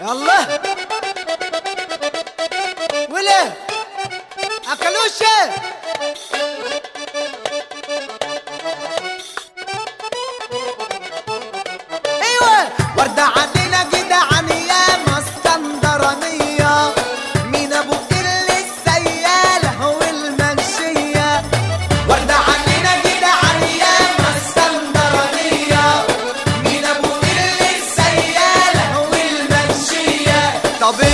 يلا ولا اكلوش ايوه ورده علينا كده عن ايام اسكندرانيه مين ابو كل السياله والمنشيه ورده علينا كده عن ايام اسكندرانيه مين ابو كل السياله والمنشيه طب